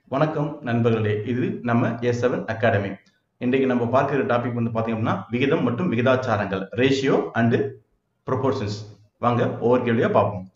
வணக்கம் நண்பர்களே இது நம்ம எஸ் செவன் அகாடமி இன்றைக்கு நம்ம பார்க்கிற டாபிக் வந்து பார்த்தீங்க அப்படின்னா விகிதம் மற்றும் விகிதாச்சாரங்கள் ரேஷியோ அண்டு ப்ரொபோர்ஷன்ஸ் வாங்க ஒவ்வொரு கேள்வியா பார்ப்போம்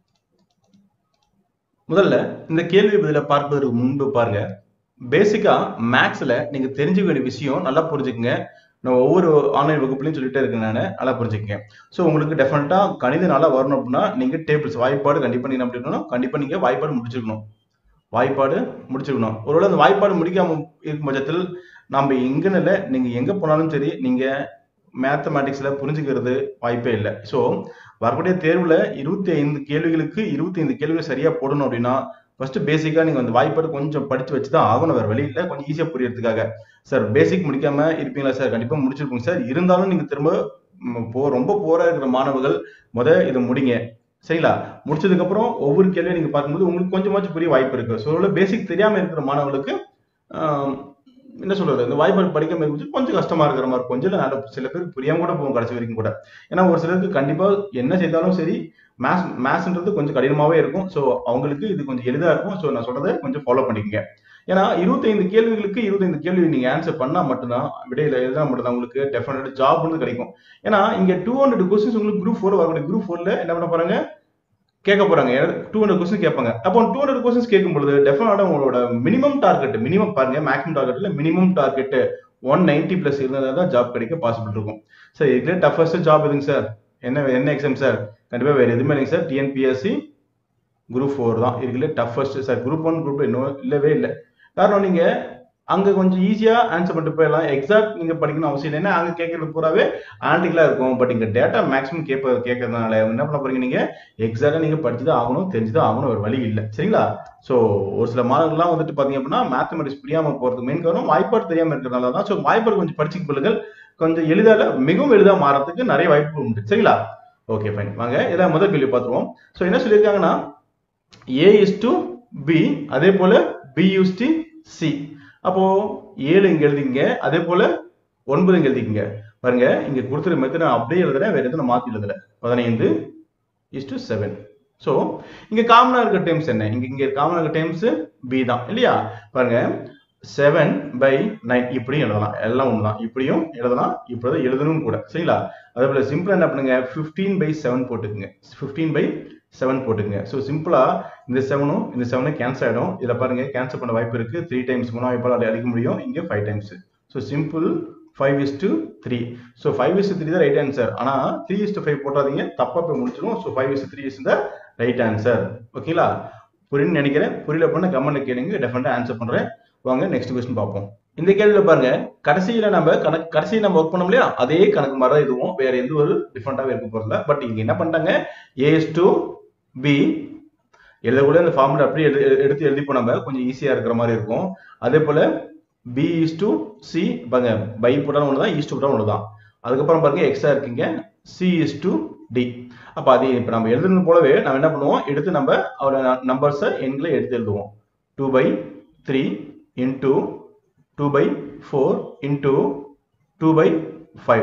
முதல்ல இந்த கேள்வி பதில பார்ப்பதற்கு முன்பு பாருங்க பேசிக்கா மேக்ஸ்ல நீங்க தெரிஞ்சுக்க வேண்டிய விஷயம் நல்லா புரிஞ்சுக்கங்க நான் ஒவ்வொரு ஆன்லைன் வகுப்புலையும் சொல்லிட்டே இருக்கேன் நான் நல்லா புரிஞ்சுக்கங்க ஸோ உங்களுக்கு டெஃபினட்டா கணித நல்லா வரணும் அப்படின்னா நீங்க டேபிள்ஸ் வாய்ப்பாடு கண்டிப்பா நீங்க அப்படி இருக்கணும் கண்டிப்பா நீங்க வாய்ப்பாடு முடிச்சிருக்கணும் வாய்ப்பாடு முடிச்சிருக்கணும் ஒருவேளை அந்த வாய்ப்பாடு முடிக்காம இருக்கும் பட்சத்தில் நம்ம எங்கன்னு இல்லை நீங்க எங்க போனாலும் சரி நீங்க மேத்தமேட்டிக்ஸ்ல புரிஞ்சுக்கிறது வாய்ப்பே இல்லை ஸோ வரக்கூடிய தேர்வுல இருபத்தி ஐந்து கேள்விகளுக்கு இருபத்தி ஐந்து கேள்விகள் சரியா போடணும் அப்படின்னா ஃபர்ஸ்ட் பேசிக்கா நீங்க அந்த வாய்ப்பாடு கொஞ்சம் படிச்சு வச்சு தான் ஆகணும் வேற வழி இல்லை கொஞ்சம் ஈஸியா புரியறதுக்காக சார் பேசிக் முடிக்காம இருப்பீங்களா சார் கண்டிப்பா முடிச்சிருப்போங்க சார் இருந்தாலும் நீங்க திரும்ப ம், போ ரொம்ப போரா இருக்கிற மாணவர்கள் முத இதை முடிங்க சரிங்களா முடிச்சதுக்கு அப்புறம் ஒவ்வொரு கேள்வியும் நீங்க பார்க்கும்போது உங்களுக்கு கொஞ்சமாச்சும் புரிய வாய்ப்பு இருக்கு ஸோ பேசிக் தெரியாம இருக்கிற மாணவர்களுக்கு ஆம், என்ன சொல்றது இந்த வாய்ப்பாடு படிக்காம இருக்கும்போது கொஞ்சம் கஷ்டமா இருக்கிற மாதிரி இருக்கும். கொஞ்சம் இல்ல, நல்ல சில பேருக்கு புரியாம கூட போகும் கடைசி வரைக்கும் கூட ஏன்னா ஒரு சிலருக்கு கண்டிப்பா என்ன செய்தாலும் சரி மேத்ஸ் மேத்ஸ்ன்றது கொஞ்சம் கடினமாவே இருக்கும் ஸோ அவங்களுக்கு இது கொஞ்சம் எளிதா இருக்கும் ஸோ நான் சொல்றதை கொஞ்சம் ஃபாலோ பண்ணிக்கங்க ஏன்னா இருபத்தைந்து கேள்விகளுக்கு இருபத்தைந்து கேள்வி நீங்க ஆன்சர் பண்ணா மட்டும்தான் விடையில எழுதினா மட்டும்தான் உங்களுக்கு டெஃபினட் ஜாப் வந்து கிடைக்கும் ஏன்னா இங்க டூ ஹண்ட்ரட் கொஸ்டின்ஸ் உங்களுக்கு குரூப் ஃபோர் வரக்கூடிய குரூப் ஃபோர்ல என்ன பண்ண போறாங்க கேட்க போறாங்க டூ ஹண்ட்ரட் கொஸ்டின் கேட்பாங்க அப்போ டூ ஹண்ட்ரட் கொஸ்டின்ஸ் கேட்கும் பொழுது டெஃபினட்டா உங்களோட மினிமம் டார்கெட் மினிமம் பாருங்க மேக்ஸிமம் டார்கெட்ல minimum target one ninety plus இருந்தா தான் ஜாப் கிடைக்க பாசிபிள் இருக்கும் சார் இதுல டஃபஸ்ட் ஜாப் எதுங்க சார் என்ன என்ன எக்ஸாம் சார் கண்டிப்பா வேற எதுவுமே இல்லைங்க சார் டிஎன்பிஎஸ்சி குரூப் ஃபோர் தான் இதுல toughest sir group one group இன்னும் இல்லவே இல்லை காரணம் நீங்க அங்க கொஞ்சம் ஈஸியா ஆன்சர் பண்ணிட்டு போயிடலாம் எக்ஸாக்ட் நீங்க படிக்கணும் அவசியம் இல்லை ஏன்னா அங்க கேட்கறது பூராவே ஆன்டிக்கலா இருக்கும் பட் இங்க டேட்டா மேக்ஸிமம் கேட்ப கேட்கறதுனால என்ன பண்ண போறீங்க நீங்க எக்ஸாக்டா நீங்க படிச்சுதான் ஆகணும் தெரிஞ்சுதான் ஆகணும் ஒரு வழி இல்லை சரிங்களா சோ ஒரு சில மாணவர்கள்லாம் வந்துட்டு பாத்தீங்க அப்படின்னா மேத்தமெட்டிக்ஸ் புரியாம போறதுக்கு மெயின் காரணம் வாய்ப்பாடு தெரியாம இருக்கிறதுனால தான் ஸோ வாய்ப்பாடு கொஞ்சம் படிச்சுக்க பிள்ளைகள் கொஞ்சம் எளிதால மிகவும் எளிதா மாறதுக்கு நிறைய வாய்ப்பு உண்டு சரிங்களா ஓகே ஃபைன் வாங்க இதான் முதல் கேள்வி பார்த்துருவோம் ஸோ என்ன சொல்லியிருக்காங்கன்னா ஏ இஸ் டு பி அதே போல பி யூஸ் டி சி அப்போ ஏழு இங்க எழுதிங்க அதே போல ஒன்பது இங்க எழுதிக்கங்க பாருங்க இங்க கொடுத்துருக்க மெத்தட் நான் அப்படியே எழுதுறேன் வேற எதுவும் நான் மாத்தி எழுதுல பதினைந்து இஸ் டு செவன் ஸோ இங்க காமனா இருக்க டைம்ஸ் என்ன இங்க இங்க காமனா இருக்க டைம்ஸ் பி தான் இல்லையா பாருங்க செவன் பை நைன் இப்படியும் எழுதலாம் எல்லாம் ஒண்ணுதான் இப்படியும் எழுதலாம் இப்படிதான் எழுதணும் கூட சரிங்களா அதே போல சிம்பிளா என்ன பண்ணுங்க 15 பை செவன் போட்டுக்குங்க 15 பை செவன் போட்டுக்குங்க ஸோ சிம்பிளா இந்த செவனும் இந்த செவனும் கேன்சல் ஆயிடும் இதுல பாருங்க கேன்சல் பண்ண வாய்ப்பு இருக்கு த்ரீ டைம்ஸ் மூணு வாய்ப்பால் அடிக்க முடியும் இங்க five times so simple five is to three so five is three தான் ரைட் ஆன்சர் ஆனா த்ரீ இஸ் டு ஃபைவ் போட்டாதீங்க தப்பா போய் முடிச்சிடும் so five is three is the right answer ஓகேங்களா புரியுன்னு நினைக்கிறேன் புரியல பண்ண கமெண்ட்ல கேளுங்க டெஃபினட்டா ஆன்சர் பண்றேன் வாங்க நெக்ஸ்ட் கொஸ்டின் பார்ப்போம் இந்த கேள்வியில பாருங்க கடைசியில நம்ம கணக்கு கடைசியில் நம்ம ஒர்க் பண்ணோம் இல்லையா அதே கணக்கு மாதிரி தான் இதுவும் வேற எந்த ஒரு டிஃப்ரெண்டாவே இருக்க போறதில்ல பட் இங்க என்ன பண்ணிட்டாங்க ஏஎஸ் டு பி எழுதக்கூடிய அந்த ஃபார்முலா அப்படியே எழுதி எடுத்து எழுதி நம்ம கொஞ்சம் ஈஸியா இருக்கிற மாதிரி இருக்கும் அதே போல பி இஸ் டு சி பாருங்க பை போட்டாலும் ஒன்று தான் ஈஸ்ட் போட்டாலும் ஒன்று தான் அதுக்கப்புறம் பாருங்க எக்ஸ்ட்ரா இருக்கீங்க சி இஸ் டு டி அப்போ அது இப்போ நம்ம எழுதுனது போலவே நம்ம என்ன பண்ணுவோம் எடுத்து நம்ம அவரோட நம்பர்ஸை எண்களை எடுத்து எழுதுவோம் two by three into two by four into two by five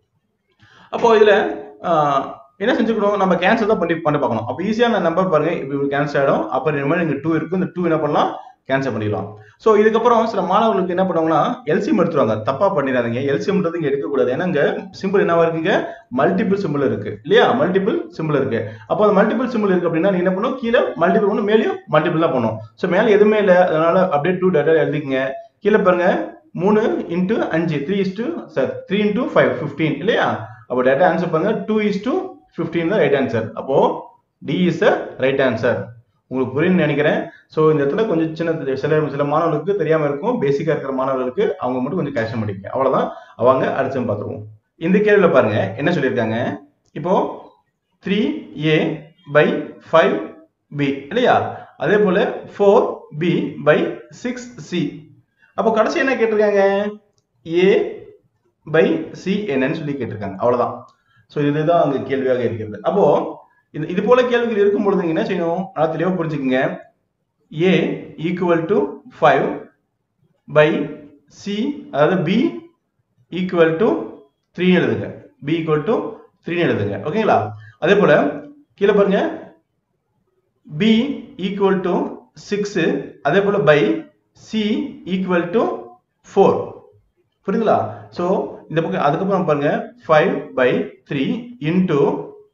அப்போ இதுல ஆஹ், என்ன செஞ்சுக்கணும் நம்ம கேன்சல் தான் பண்ணி பண்ணி பார்க்கணும் அப்போ ஈஸியான நம்பர் பாருங்க இப்போ கேன்சல் ஆயிடும் அப்போ இனிமேல் இங்க டூ இருக்கும் இந்த டூ என்ன பண்ணலாம் கேன்சல் பண்ணிடலாம் ஸோ இதுக்கப்புறம் சில மாணவர்களுக்கு என்ன பண்ணுவாங்கன்னா எல்சிஎம் எடுத்துருவாங்க தப்பா பண்ணிடாதீங்க எல்சிஎம்ன்றது இங்க எடுக்கக்கூடாது ஏன்னா இங்க சிம்பிள் என்னவா இருக்குங்க மல்டிபிள் சிம்பிள் இருக்கு இல்லையா மல்டிபிள் சிம்பிள் இருக்கு அப்போ அந்த மல்டிபிள் சிம்பிள் இருக்கு அப்படின்னா நீ என்ன பண்ணும் கீழே மல்டிபிள் ஒன்று மேலேயும் மல்டிபிள் தான் பண்ணும் ஸோ மேலே எதுவுமே இல்லை அதனால அப்படியே டூ டேட்டா எழுதிக்கங்க கீழே பாருங்க மூணு இன்ட்டு அஞ்சு three is to sir three into five fifteen இல்லையா அப்போ டேட்டா ஆன்சர் பாருங்க டூ இஸ் டு ஃபிஃப்டீன் தான் ரைட் ஆன்சர் அப்போ D is a right answer உங்களுக்கு புரியும்னு நினைக்கிறேன் ஸோ இந்த இடத்துல கொஞ்சம் சின்ன சில சில மாணவர்களுக்கு தெரியாம இருக்கும் பேசிக்கா இருக்கிற மாணவர்களுக்கு அவங்க மட்டும் கொஞ்சம் கரெக்ஷன் பண்ணிக்கங்க அவ்வளவுதான் அவங்க அடுத்து பார்த்துருவோம் இந்த கேள்வியில பாருங்க என்ன சொல்லியிருக்காங்க இப்போ three A by five B இல்லையா அதே போல four B by six C அப்போ கடைசி என்ன கேட்டிருக்காங்க ஏ பை சி என்னன்னு சொல்லி கேட்டிருக்காங்க அவ்வளவுதான் ஸோ இதுதான் அங்க கேள்வியாக இருக்கிறது அப்போ இது இது போல கேள்விகள் இருக்கும் பொழுது நீங்க என்ன செய்யணும் நல்லா தெளிவாக புரிஞ்சுக்கங்க A equal to five by C அதாவது பி ஈக்குவல் டு த்ரீ எழுதுங்க பி ஈக்குவல் டு த்ரீ எழுதுங்க ஓகேங்களா அதே போல கீழே பாருங்க பி ஈக்குவல் டு சிக்ஸ் அதே போல by C equal to four புரியுதுங்களா ஸோ இந்த பக்கம் அதுக்கப்புறம் பாருங்க five by three into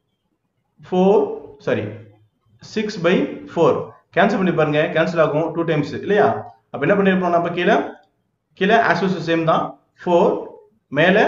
four sorry six by four cancel பண்ணி பாருங்க கேன்சல் ஆகும் டூ டைம்ஸ் இல்லையா அப்போ என்ன பண்ணிருப்போம் நம்ம கீழே கீழே ஆஸ் சேம் தான் ஃபோர் மேலே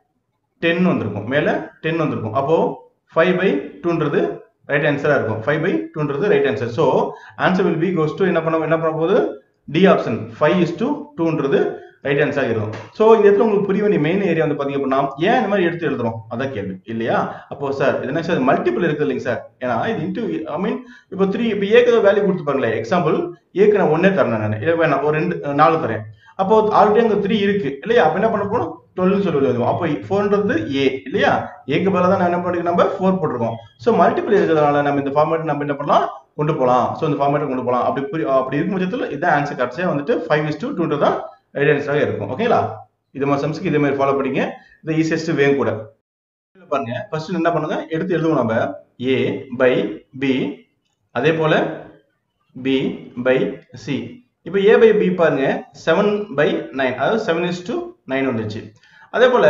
டென் வந்திருக்கும் மேலே டென் வந்திருக்கும் அப்போ ஃபைவ் பை டூன்றது ரைட் ஆன்சராக இருக்கும் ஃபைவ் பை டூன்றது right answer so answer will be goes to என்ன பண்ண என்ன பண்ண போகுது D option five is to டூன்றது ரைட் ஆன்சராக இருக்கும் ஸோ இந்த இடத்துல உங்களுக்கு புரிய வேண்டிய மெயின் ஏரியா வந்து பார்த்தீங்க அப்படின்னா ஏன் இந்த மாதிரி எடுத்து எழுதுறோம் அதான் கேள்வி இல்லையா அப்போ சார் இது என்ன சார் மல்டிபிள் இருக்குது இல்லைங்க சார் ஏன்னா இது இன்டூ ஐ மீன் இப்போ த்ரீ இப்போ ஏக்கு ஏதோ வேல்யூ கொடுத்து பாருங்களேன் எக்ஸாம்பிள் ஏக்கு நான் ஒன்னே தரேன் நான் இல்லை வேணாம் ஒரு ரெண்டு நாலு தரேன் அப்போ ஆல்ரெடி அங்கே த்ரீ இருக்கு இல்லையா அப்போ என்ன பண்ண போறோம் டுவெல்னு சொல்லி எழுதுவோம் அப்போ ஃபோர்ன்றது ஏ இல்லையா ஏக்கு பதிலாக தான் நான் என்ன பண்ணிருக்கேன் நம்ம ஃபோர் போட்டிருக்கோம் ஸோ மல்டிபிள் இருக்கிறதுனால நம்ம இந்த ஃபார்மேட் நம்ம என்ன பண்ணலாம் கொண்டு போகலாம் ஸோ இந்த ஃபார்மேட்டை கொண்டு போகலாம் அப்படி புரி- அப்படி இருக்கும் பட்சத்தில் இதான் ஆன்சர் கடைசியாக வந்துட்டு ஃபைவ் இஸ் டூ டூ தான் ரைட் ஆன்சராக இருக்கும் ஓகேங்களா இது மாதிரி சம்ஸ்க்கு இதே மாதிரி ஃபாலோ பண்ணிங்க இது ஈஸியஸ்ட் வேவும் கூட இதுல பாருங்க ஃபர்ஸ்ட் என்ன பண்ணுங்க எடுத்து எழுதுவோம் நம்ம ஏ பை பி அதே போல பி பை சி இப்போ ஏ பை பி பாருங்க செவன் பை நைன் அதாவது செவன் இஸ் டு நைன் வந்துருச்சு அதே போல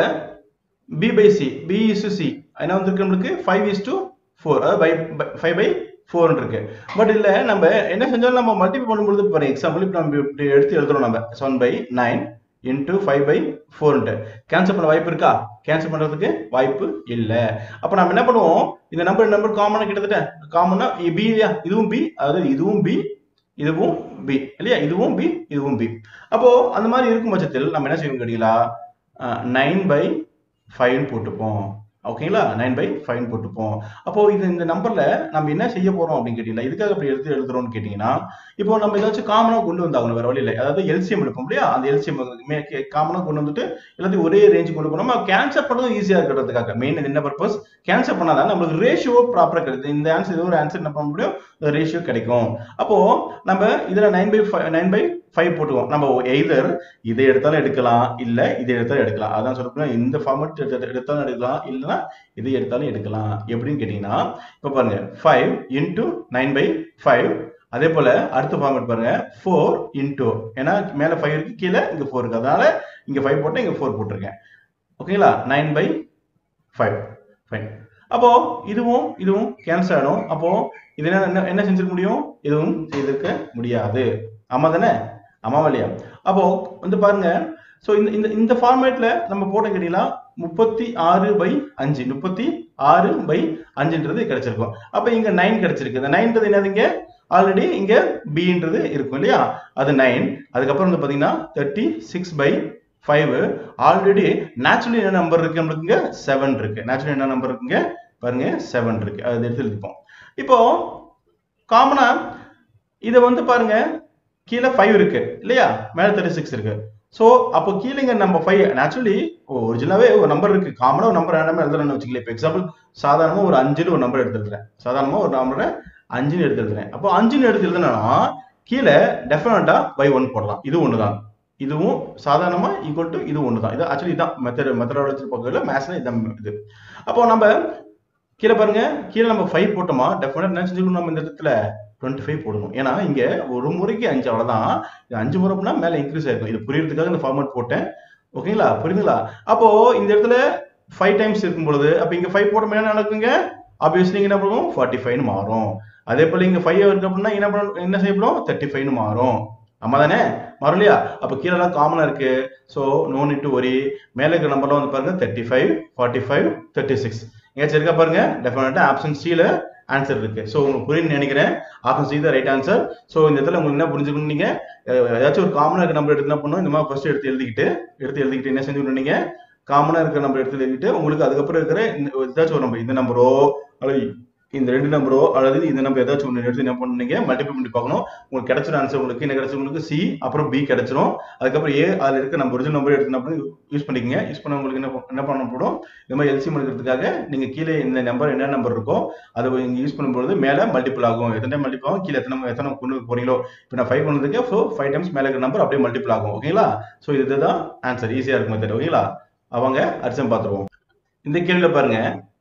B by C B is to C என்ன வந்திருக்கு நம்மளுக்கு ஃபைவ் இஸ் டு ஃபோர் அதாவது பை ஃபைவ் பை ஃபோர் இருக்கு பட் இல்ல நம்ம என்ன செஞ்சாலும் நம்ம மல்டிபிள் பண்ணும்போது பாருங்க எக்ஸாம்பிள் இப்போ நம்ம இப்படி எடுத்து எழுதுறோம் நம்ம seven by nine into five by ஃபோர்ன்ட்டு கேன்சல் பண்ண வாய்ப்பு இருக்கா கேன்சல் பண்றதுக்கு வாய்ப்பு இல்லை அப்போ நம்ம என்ன பண்ணுவோம் இந்த நம்பர் நம்பர் காமனாக கிட்டத்தட்ட காமனா பி இல்லையா இதுவும் பி அதாவது இதுவும் பி இதுவும் பி இல்லையா இதுவும் பி இதுவும் பி அப்போ அந்த மாதிரி இருக்கும் பட்சத்தில் நம்ம என்ன செய்யணும் கேட்டீங்களா நைன் பை ஃபைவ்னு போட்டுப்போம் ஓகேங்களா நைன் பை ஃபைவ் போட்டுப்போம் அப்போ இது இந்த நம்பர்ல நம்ம என்ன செய்ய போறோம் அப்படின்னு கேட்டீங்களா இதுக்காக அப்படி எடுத்து எழுதுறோம்னு கேட்டீங்கன்னா இப்போ நம்ம ஏதாச்சும் காமனா கொண்டு வந்தாகணும் வேற வழி இல்லை அதாவது எல்சிஎம் எடுப்போம் இல்லையா அந்த எல்சிஎம் காமனா கொண்டு வந்துட்டு எல்லாத்தையும் ஒரே ரேஞ்ச் கொண்டு போனோம் கேன்சல் பண்ணதும் ஈஸியா இருக்கிறதுக்காக மெயின் என்ன பர்பஸ் கேன்சல் பண்ணாதான் நம்மளுக்கு ரேஷியோ ப்ராப்பரா கிடைக்குது இந்த ஆன்சர் இது ஒரு ஆன்சர் என்ன பண்ண முடியும் ரேஷியோ கிடைக்கும் அப்போ நம்ம இதுல nine by nine by five போட்டுவோம் நம்ம எய்தர் இதை எடுத்தாலும் எடுக்கலாம் இல்ல இதை எடுத்தாலும் எடுக்கலாம் அதான் சொல்ல இந்த ஃபார்மட் எடுத்தாலும் எடுக்கலாம் இல்லைன்னா இதை எடுத்தாலும் எடுக்கலாம் எப்படின்னு கேட்டீங்கன்னா இப்போ பாருங்க five into nine by five அதே போல அடுத்த ஃபார்மேட் பாருங்க ஃபோர் இன்டூ ஏன்னா மேல ஃபைவ் இருக்கு கீழே இங்க ஃபோர் இருக்கு அதனால இங்க ஃபைவ் போட்டேன் இங்க ஃபோர் போட்டிருக்கேன் ஓகேங்களா நைன் பை ஃபைவ் ஃபைன் அப்போ இதுவும் இதுவும் கேன்சல் ஆயிடும் அப்போ இது என்ன என்ன- என்ன செஞ்சிருக்க முடியும் இதுவும் செய்திருக்க முடியாது ஆமா தானே ஆமாவா இல்லையா அப்போ வந்து பாருங்க ஸோ இந்த இந்த இந்த ஃபார்மேட்ல நம்ம போட்ட கேட்டீங்களா முப்பத்தி ஆறு பை அஞ்சு முப்பத்தி ஆறு பை அஞ்சுன்றது கிடைச்சிருக்கும் அப்ப இங்க நைன் கிடைச்சிருக்கு இந்த நைன்றது என்னதுங்க ஆல்ரெடி இங்க பின்றது இருக்கும் இல்லையா அது நைன் அதுக்கப்புறம் வந்து பாத்தீங்கன்னா thirty six by five already naturally என்ன நம்பர் இருக்கு நம்மளுக்கு இங்க செவன் இருக்கு நேச்சுரலி என்ன நம்பர் இருக்குங்க பாருங்க செவன் இருக்கு அது எடுத்து எழுதிப்போம் இப்போ காமனா இதை வந்து பாருங்க கீழே ஃபைவ் இருக்கு இல்லையா மேல தேர்ட்டி சிக்ஸ் இருக்கு ஸோ அப்போ கீழேங்க நம்ம ஃபைவ் நேச்சுரலி ஒரிஜினலாவே ஒரு நம்பர் இருக்கு காமனா ஒரு நம்பர் நம்ம எழுதுறேன்னு வச்சுக்கல இப்போ எக்ஸாம்பிள் சாதாரணமா ஒரு அஞ்சுன்னு ஒரு நம்பர் எடுத்து எழுதுறேன் சாதாரணமா ஒரு நம்பரை அஞ்சுன்னு எடுத்து எழுதுறேன் அப்போ அஞ்சுன்னு எடுத்து எழுதுனா கீழே டெஃபினட்டா பை ஒன் போடலாம் இது ஒண்ணுதான் இதுவும் சாதாரணமா ஈக்குவல் டு இது ஒண்ணுதான் இது ஆக்சுவலி இதான் மெத்தட் மெத்தடாலஜி பக்கத்தில் மேத்ஸ்ல இதான் இது அப்போ நம்ம கீழே பாருங்க கீழே நம்ம ஃபைவ் போட்டோமா டெஃபினட் என்ன செஞ்சுக்கணும் நம்ம இந்த இடத்துல டுவெண்ட்டி ஃபைவ் போடணும் ஏன்னா இங்க ஒரு முறைக்கு அஞ்சு அவ்வளவுதான் இது அஞ்சு முறை பண்ணா மேல இன்க்ரீஸ் ஆயிருக்கும் இது புரியறதுக்காக இந்த ஃபார்மேட் போட்டேன் ஓகேங்களா புரியுதுங்களா அப்போ இந்த இடத்துல ஃபைவ் டைம்ஸ் இருக்கும் பொழுது அப்ப இங்க ஃபைவ் போட்டோம் என்ன நடக்குங்க ஆப்வியஸ்லி என்ன பண்ணுவோம் ஃபார்ட்டி ஃபைவ்னு மாறும் அதே போல இங்க ஃபைவ் இருக்கு அப்படின்னா என்ன பண்ண என்ன செய்யப்படும் தேர்ட்டி ஃபைவ்னு மாறும் ஆமா தானே மாறும் இல்லையா அப்ப கீழே எல்லாம் காமனா இருக்கு so no need to worry மேல இருக்கிற நம்பர்லாம் வந்து பாருங்க thirty five forty five thirty six எங்கேயாச்சும் இருக்கா பாருங்க டெஃபினட்டா ஆப்ஷன் சில ஆன்சர் இருக்கு ஸோ உங்களுக்கு புரியுன்னு நினைக்கிறேன் ஆப்ஷன் சி தான் ரைட் ஆன்சர் ஸோ இந்த இடத்துல உங்களுக்கு என்ன புரிஞ்சுக்கணும் நீங்க அஹ், ஏதாச்சும் ஒரு காமனா இருக்க நம்பர் எடுத்து என்ன பண்ணணும் இந்த மாதிரி ஃபர்ஸ்ட் எடுத்து எழுதிக்கிட்டு எடுத்து எழுதிக்கிட்டு என்ன செஞ்சுக்கணும் நீங்க காமனா இருக்கிற நம்பர் எடுத்து எழுதிட்டு உங்களுக்கு அதுக்கப்புறம் இருக்கிற இந்த ஏதாச்சும் ஒரு நம்பர் இந்த நம்பரோ அல்லது இந்த ரெண்டு நம்பரோ அல்லது இந்த நம்பர் ஏதாச்சும் ஒன்று எடுத்து என்ன பண்ணுவீங்க மல்டிபிள் பண்ணி பார்க்கணும் உங்களுக்கு கிடைச்சிடும் ஆன்சர் உங்களுக்கு என்ன கிடைச்சிடும் உங்களுக்கு சி அப்புறம் பி கிடைச்சிரும் அதுக்கப்புறம் ஏ அதில் இருக்க நம்ம ஒரிஜினல் நம்பர் எடுத்து என்ன பண்ணி யூஸ் பண்ணிக்கங்க யூஸ் பண்ண உங்களுக்கு என்ன ப- என்ன பண்ணப்படும் இந்த மாதிரி எல்சிஎம் எடுக்கிறதுக்காக நீங்க கீழே இந்த நம்பர் என்ன நம்பர் இருக்கோ அதை நீங்க யூஸ் பண்ணும்போது மேல மல்டிபிள் ஆகும் எத்தனை மல்டிபிள் ஆகும் கீழே எத்தனை எத்தனை கொண்டு போறீங்களோ இப்போ நான் ஃபைவ் பண்ணதுக்கு ஸோ ஃபைவ் டைம்ஸ் மேல இருக்கிற நம்பர் அப்படியே மல்டிபிள் ஆகும் ஓகேங்களா ஸோ இதுதான் ஆன்சர் ஈஸியா இருக்கும் மெத்தட் ஓகேங்களா அவங்க அரிசம் பார்த்துருவோம் இந்த கேள்வியில பாருங்க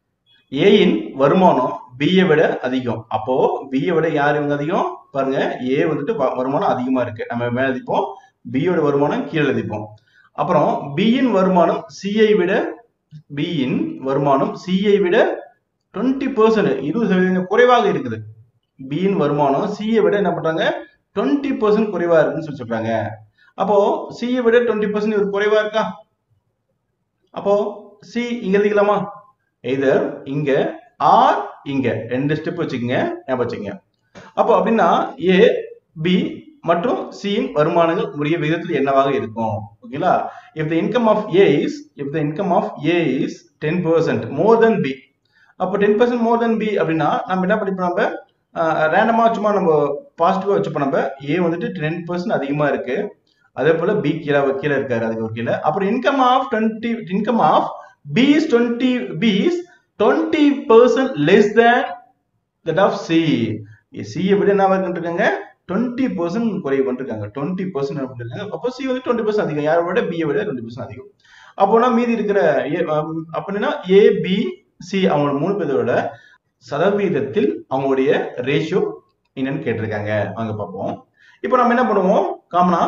ஏயின் வருமானம் பியை விட அதிகம் அப்போ பியை விட யார் இவங்க அதிகம் பாருங்க ஏ வந்துட்டு வ- வருமானம் அதிகமா இருக்கு நம்ம மேல எழுதிப்போம் பியோட வருமானம் கீழே எழுதிப்போம் அப்புறம் பியின் வருமானம் சிஐ விட பியின் வருமானம் சிஐ விட டுவெண்ட்டி பர்சன்ட் இருபது சதவீதம் குறைவாக இருக்குது பியின் வருமானம் சிஐ விட என்ன பண்றாங்க டுவெண்ட்டி பர்சன்ட் குறைவா இருக்குன்னு சொல்லி சொல்றாங்க அப்போ சிஐ விட டுவெண்ட்டி பர்சன்ட் ஒரு குறைவா இருக்கா அப்போ சி இங்க எழுதிக்கலாமா எதர் இங்க ஆர் இங்க ரெண்டு ஸ்டெப் வச்சுக்கோங்க ஞாபகம் வச்சுக்கோங்க அப்போ அப்படின்னா ஏ பி மற்றும் சியின் வருமானங்கள் உரிய விகிதத்தில் என்னவாக இருக்கும் ஓகேங்களா if the income of A is if the income of A is ten percent more than B அப்போ ten percent more than B அப்படின்னா நம்ம என்ன படிப்போம் நம்ம ரேண்டமா சும்மா நம்ம பாசிட்டிவா வச்சுப்போம் நம்ம ஏ வந்துட்டு டென் பர்சன்ட் அதிகமா இருக்கு அதே போல பி கீழே கீழே இருக்காரு அதுக்கு ஒரு கீழே அப்புறம் income of twenty income of B is twenty B is twenty percent less than that of C சியை விட என்ன பண்ணிருக்காங்க டுவெண்ட்டி பர்சன்ட் குறைவு பண்ணிருக்காங்க டுவெண்ட்டி பர்சன்ட் பண்ணிருக்காங்க அப்போ சி வந்து டுவெண்ட்டி பர்சன்ட் அதிகம் யாரை விட பியை விட டுவெண்ட்டி பர்சன்ட் அதிகம் அப்போனா மீதி இருக்கிற A, um, அப்படின்னா ஏ பி சி அவங்க மூணு பேரோட சதவீதத்தில் அவங்களுடைய ரேஷியோ என்னன்னு கேட்டிருக்காங்க வாங்க பார்ப்போம் இப்போ நம்ம என்ன பண்ணுவோம் காமனா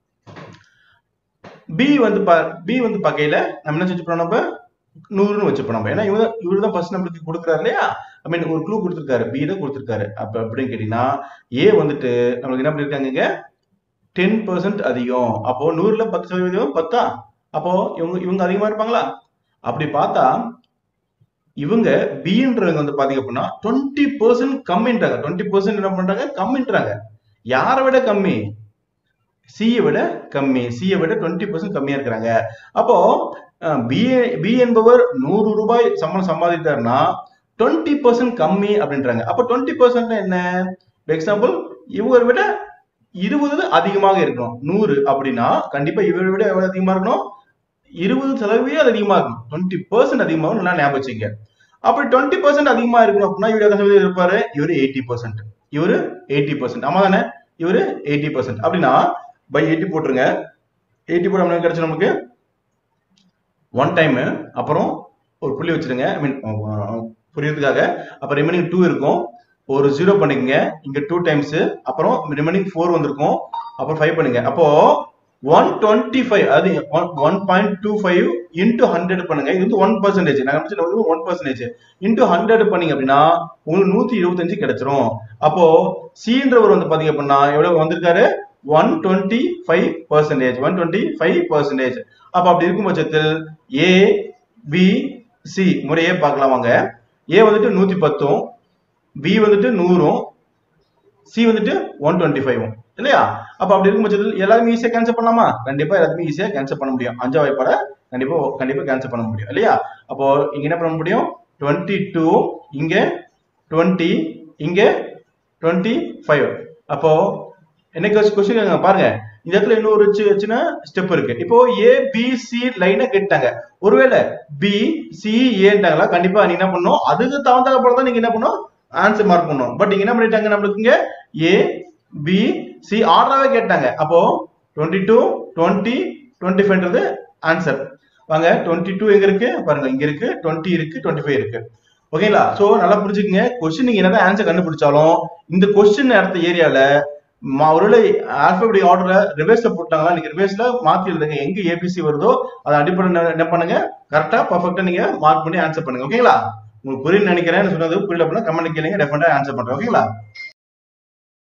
பி வந்து பி வந்து பகையில நம்ம என்ன செஞ்சுப்போம் நம்ம நூறுன்னு வச்சுப்போம் நம்ம ஏன்னா இவங்க இவரு தான் ஃபர்ஸ்ட் நம்மளுக்கு கொடுக்குறாரு இல்லையா ஐ மீன் ஒரு க்ளூ கொடுத்துருக்காரு பி தான் கொடுத்துருக்காரு அப்ப அப்படின்னு கேட்டீங்கன்னா ஏ வந்துட்டு நம்மளுக்கு என்ன பண்ணிருக்காங்க இங்க டென் பர்சன்ட் அதிகம் அப்போ நூறுல பத்து சதவீதம் பத்தா அப்போ இவங்க இவங்க அதிகமா இருப்பாங்களா அப்படி பார்த்தா இவங்க பின்றவங்க வந்து பாத்தீங்க அப்படின்னா டுவெண்ட்டி பர்சன்ட் கம்மின்றாங்க டுவெண்ட்டி பர்சன்ட் என்ன பண்றாங்க கம்மின்றாங்க யாரை விட கம்மி சியை விட கம்மி சியை விட டுவெண்ட்டி பர்சன்ட் கம்மியா இருக்கிறாங்க அப்போ பி பி என்பவர் நூறு ரூபாய் சம்பளம் சம்பாதித்தாருன்னா டுவெண்ட்டி பர்சன்ட் கம்மி அப்படின்றாங்க அப்போ டுவெண்ட்டி பர்சன்ட் என்ன எக்ஸாம்பிள் இவரை விட இருபது அதிகமாக இருக்கணும் நூறு அப்படின்னா கண்டிப்பா இவரை விட எவ்வளவு அதிகமா இருக்கணும் இருபது சதவீதம் அதிகமா இருக்கணும் டுவெண்ட்டி பர்சன்ட் அதிகமாக நல்லா ஞாபகம் வச்சுங்க அப்படி டுவெண்ட்டி பர்சன்ட் அதிகமா இருக்கணும் அப்படின்னா இவர் எத்தனை சதவீதம் இருப்பாரு இவரு எயிட்டி பர்சன்ட் இவரு எயிட்டி பர்சன்ட் ஆமா தானே இவரு எயிட்டி பர்சன்ட் அப்படின்னா பை எயிட்டி போட்டுருங்க எயிட்டி போட நமக்கு கிடைச்சு நமக்கு ஒன் டைம் அப்புறம் ஒரு புள்ளி வச்சிருங்க ஐ மீன் புரியறதுக்காக அப்ப ரிமைனிங் டூ இருக்கும் ஒரு ஜீரோ பண்ணிக்கங்க இங்க டூ டைம்ஸ் அப்புறம் ரிமைனிங் ஃபோர் வந்திருக்கும் அப்புறம் ஃபைவ் பண்ணுங்க அப்போ ஒன் டுவெண்ட்டி ஃபைவ் அது one point two five into hundred பண்ணுங்க இது வந்து ஒன் பர்சன்டேஜ் நான் வந்து ஒன் பர்சன்டேஜ் இன்டூ ஹண்ட்ரட் பண்ணீங்க அப்படின்னா உங்களுக்கு நூத்தி இருபத்தஞ்சு கிடைச்சிரும் அப்போ சீன்றவர் வந்து பாத்தீங்க அப்படின்னா எவ்வளவு வந்திருக்காரு one twenty five percentage one twenty five percentage அப்ப அப்படி இருக்கும் பட்சத்தில் ஏ பி சி முறையே பார்க்கலாம் வாங்க ஏ வந்துட்டு நூத்தி பத்தும் பி வந்துட்டு நூறும் சி வந்துட்டு ஒன் டுவெண்ட்டி ஃபைவும் இல்லையா அப்ப அப்படி இருக்கும் பட்சத்தில் எல்லாருமே ஈஸியா கேன்சல் பண்ணலாமா கண்டிப்பா எல்லாருமே ஈஸியா கேன்சல் பண்ண முடியும் அஞ்சா வாய்ப்பாட கண்டிப்பா கண்டிப்பா கேன்சல் பண்ண முடியும் இல்லையா அப்போ இங்க என்ன பண்ண முடியும் டுவெண்ட்டி டூ இங்க டுவெண்ட்டி இங்க டுவெண்ட்டி ஃபைவ் அப்போ என்ன கொஸ்டின் பாருங்க இந்த இடத்துல இன்னொரு சி- சின்ன ஸ்டெப் இருக்கு இப்போ ஏ பி சி லைனை கேட்டாங்க ஒருவேளை பி சி ஏன்ட்டாங்களா கண்டிப்பா நீங்க என்ன பண்ணணும் அதுக்கு தகுந்த போல தான் நீங்க என்ன பண்ணணும் ஆன்சர் மார்க் பண்ணணும் பட் இங்க என்ன பண்ணிட்டாங்க நம்மளுக்கு இங்க ஏ பி சி ஆர்டராவே கேட்டாங்க அப்போ டுவெண்ட்டி டூ டுவெண்ட்டி டுவெண்ட்டி ஃபைவ்ன்றது ஆன்சர் வாங்க டுவெண்ட்டி டூ எங்க இருக்கு பாருங்க இங்க இருக்கு டுவெண்ட்டி இருக்கு டுவெண்ட்டி ஃபைவ் இருக்கு ஓகேங்களா சோ நல்லா புரிஞ்சுக்கங்க கொஸ்டின் நீங்க என்னதான் ஆன்சர் கண்டுபிடிச்சாலும் இந்த கொஸ்டின் அடுத்த ஏரியால ஒருவேளை ஆல்பபெடிக் ஆர்டர்ல ரிவர்ஸ்ல போட்டாங்களா நீங்க ரிவர்ஸ்ல மாத்தி எழுதுங்க எங்க ஏபிசி வருதோ அதை அடிப்படை என்ன பண்ணுங்க கரெக்டா பர்ஃபெக்டா நீங்க மார்க் பண்ணி ஆன்சர் பண்ணுங்க ஓகேங்களா உங்களுக்கு புரியும் நினைக்கிறேன் சொன்னது புரியல அப்படின்னா கமெண்ட் கேளுங்க டெஃபினட்டா ஆன்சர் பண்றேன் ஓகேங்களா